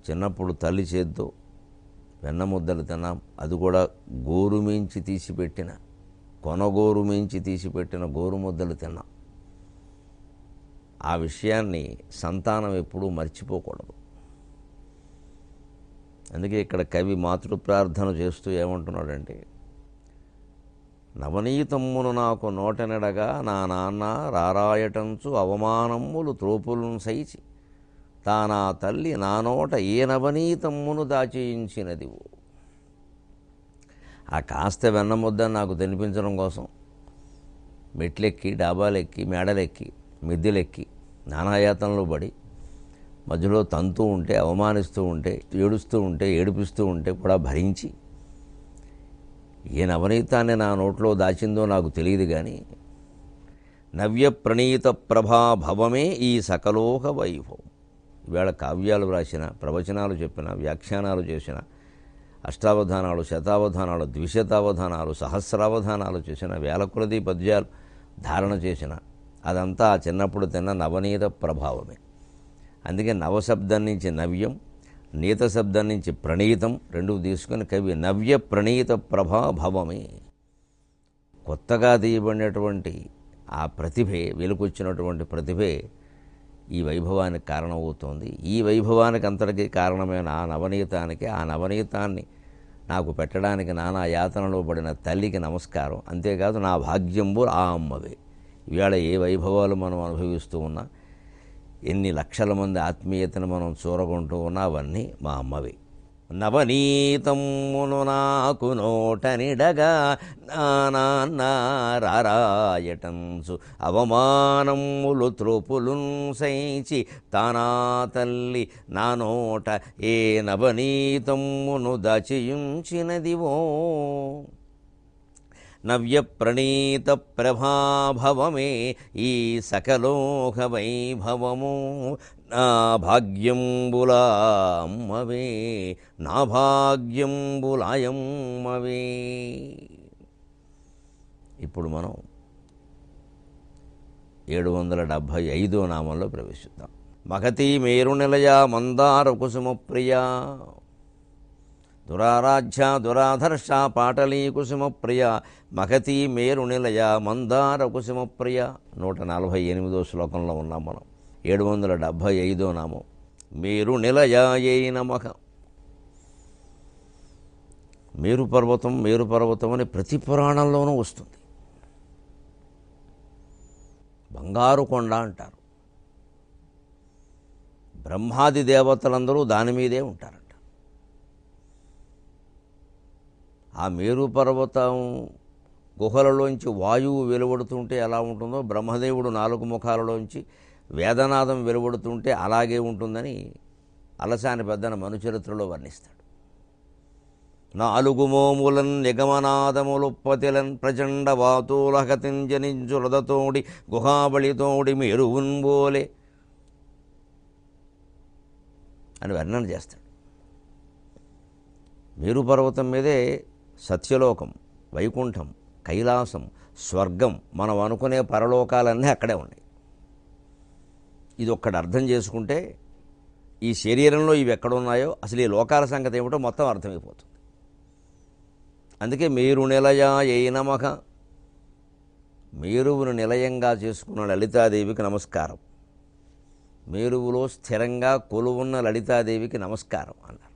చిన్నప్పుడు తల్లి చేత్తో వెన్న ముద్దలు తిన్నాం అది కూడా గోరు మించి తీసిపెట్టిన కొనగోరు మించి తీసిపెట్టిన గోరు ముద్దలు తిన్నాం ఆ విషయాన్ని సంతానం ఎప్పుడూ మర్చిపోకూడదు అందుకే ఇక్కడ కవి మాతృ ప్రార్థన చేస్తూ ఏమంటున్నాడంటే నవనీతమ్మును నాకు నోటనెడగా నా నాన్న రారాయటంచు అవమానమ్ములు త్రోపులను సైచి తానా తల్లి నా నోట ఏ నవనీతమ్మును దాచేయించినదివు ఆ కాస్త వెన్నముద్ద నాకు తినిపించడం కోసం మెట్లెక్కి డాబాలెక్కి మేడలెక్కి మిద్దెలెక్కి నానాయాతనలో పడి మధ్యలో తంతూ ఉంటే అవమానిస్తూ ఉంటే ఏడుస్తూ ఉంటే ఏడిపిస్తూ ఉంటే కూడా భరించి ఏ నవనీతాన్ని నా నోట్లో దాచిందో నాకు తెలియదు కానీ నవ్య ప్రణీత ప్రభాభవమే ఈ సకలోక వైభవం ఈవేళ కావ్యాలు వ్రాసిన ప్రవచనాలు చెప్పిన వ్యాఖ్యానాలు చేసిన అష్టావధానాలు శతావధానాలు ద్విశతావధానాలు సహస్రావధానాలు చేసిన వేల కొలది పద్యాలు ధారణ చేసిన అదంతా ఆ చిన్నప్పుడు తిన్న నవనీత ప్రభావమే అందుకే నవశబ్దం నుంచి నవ్యం నీత శబ్దం నుంచి ప్రణీతం రెండు తీసుకుని కవి నవ్య ప్రణీత ప్రభాభవమే కొత్తగా తీయబడినటువంటి ఆ ప్రతిభే వెలుకొచ్చినటువంటి ప్రతిభే ఈ వైభవానికి కారణమవుతోంది ఈ వైభవానికి అంతటికీ కారణమైన ఆ నవనీతానికి ఆ నవనీతాన్ని నాకు పెట్టడానికి నానా యాతనలో పడిన తల్లికి నమస్కారం అంతేకాదు నా భాగ్యంబు ఆ అమ్మవే ఇవాళ ఏ వైభవాలు మనం అనుభవిస్తూ ఉన్నా ఎన్ని లక్షల మంది ఆత్మీయతను మనం చూరగొంటూ ఉన్నా అవన్నీ మా అమ్మవే నవనీతమ్మును నాకు నోటనిడగా నారాయటంసు అవమానములు త్రోపులున్ సైచి తానా తల్లి నా నోట ఏ నవనీతమ్మును దచియుంచినదివో నవ్య ప్రణీత ప్రభాభవమే ఈ సకలోక వైభవము నా భాగ్యంబులా అమ్మవే నా భాగ్యంబులాయమ్మవే ఇప్పుడు మనం ఏడు వందల డెబ్భై ఐదో నామంలో ప్రవేశిద్దాం మగతి మేరు నిలయ మందార కుసుమ ప్రియా దురారాధ్య దురాధర్ష పాటలీ కుసుమ ప్రియ మగతి మేరు నిలయ మందార కుసుమ ప్రియ నూట నలభై ఎనిమిదో శ్లోకంలో ఉన్నాం మనం ఏడు వందల డెబ్భై ఐదో నామం మేరు నిలయాయై నమః మేరు పర్వతం మేరు పర్వతం అని ప్రతి పురాణంలోనూ వస్తుంది బంగారు కొండ అంటారు బ్రహ్మాది దేవతలందరూ దాని మీదే ఉంటారంట ఆ మేరు పర్వతం గుహలలోంచి వాయువు వెలువడుతుంటే ఎలా ఉంటుందో బ్రహ్మదేవుడు నాలుగు ముఖాలలోంచి వేదనాదం వెలువడుతుంటే అలాగే ఉంటుందని అలసాని పెద్దన మనుచరిత్రలో వర్ణిస్తాడు నాలుగు మోములన్ నిగమనాదములుప్పతిలన్ ప్రచండ వాతూలహతింజనించులదతోడి గుహాబళితోడి మేరువున్బోలే అని వర్ణన చేస్తాడు మేరు పర్వతం మీదే సత్యలోకం వైకుంఠం కైలాసం స్వర్గం మనం అనుకునే పరలోకాలన్నీ అక్కడే ఉన్నాయి ఇది ఒక్కటి అర్థం చేసుకుంటే ఈ శరీరంలో ఇవి ఎక్కడున్నాయో అసలు ఈ లోకాల సంగతి ఏమిటో మొత్తం అర్థమైపోతుంది అందుకే మీరు నిలయ ఏ నమక మేరువును నిలయంగా చేసుకున్న లలితాదేవికి నమస్కారం మేరువులో స్థిరంగా కొలువున్న లలితాదేవికి నమస్కారం అన్నారు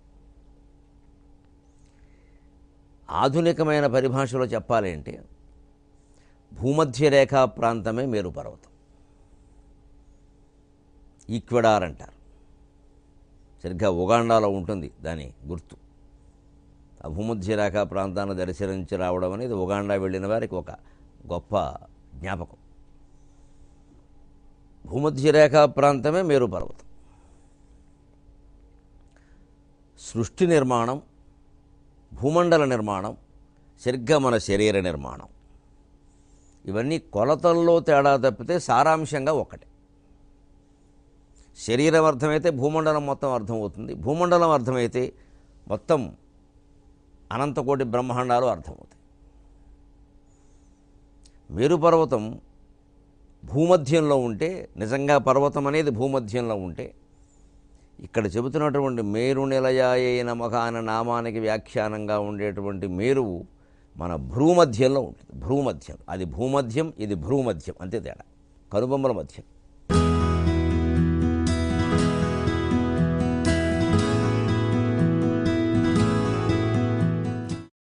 ఆధునికమైన పరిభాషలో చెప్పాలి అంటే భూమధ్య రేఖా ప్రాంతమే మేరు పర్వతం ఈక్వెడార్ అంటారు సరిగ్గా ఉగాండాలో ఉంటుంది దాని గుర్తు ఆ భూమధ్య రేఖా ప్రాంతాన్ని దర్శించి రావడం అనేది ఉగాండా వెళ్ళిన వారికి ఒక గొప్ప జ్ఞాపకం భూమధ్య రేఖా ప్రాంతమే మేరు పర్వతం సృష్టి నిర్మాణం భూమండల నిర్మాణం సరిగ్గా మన శరీర నిర్మాణం ఇవన్నీ కొలతల్లో తేడా తప్పితే సారాంశంగా ఒకటే శరీరం అర్థమైతే భూమండలం మొత్తం అర్థమవుతుంది భూమండలం అర్థమైతే మొత్తం అనంతకోటి బ్రహ్మాండాలు అర్థమవుతాయి మేరు పర్వతం భూమధ్యంలో ఉంటే నిజంగా పర్వతం అనేది భూమధ్యంలో ఉంటే ఇక్కడ చెబుతున్నటువంటి మేరు నిలయాయ నమక అనే నామానికి వ్యాఖ్యానంగా ఉండేటువంటి మేరువు మన భ్రూమధ్యంలో ఉంటుంది భ్రూమధ్యం అది భూమధ్యం ఇది భ్రూమధ్యం అంతే తేడా కనుబొమ్మల మధ్యం